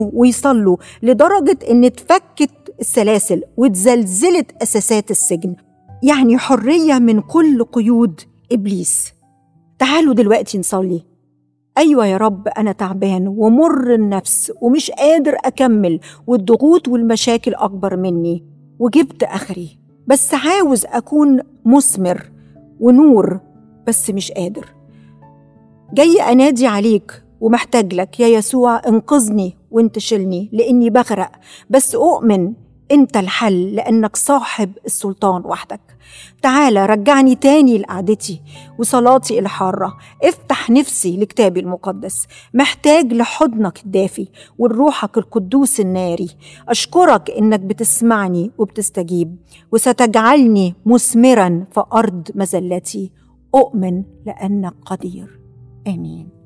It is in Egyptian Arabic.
ويصلوا لدرجة إن اتفكت السلاسل واتزلزلت أساسات السجن يعني حرية من كل قيود إبليس تعالوا دلوقتي نصلي أيوة يا رب أنا تعبان ومر النفس ومش قادر أكمل والضغوط والمشاكل أكبر مني وجبت آخري بس عاوز أكون مثمر ونور بس مش قادر جاي أنادي عليك ومحتاج لك يا يسوع انقذني وانت شلني لاني بغرق بس اؤمن انت الحل لانك صاحب السلطان وحدك تعالى رجعني تاني لقعدتي وصلاتي الحارة افتح نفسي لكتابي المقدس محتاج لحضنك الدافي والروحك القدوس الناري أشكرك إنك بتسمعني وبتستجيب وستجعلني مثمرا في أرض مزلتي أؤمن لأنك قدير آمين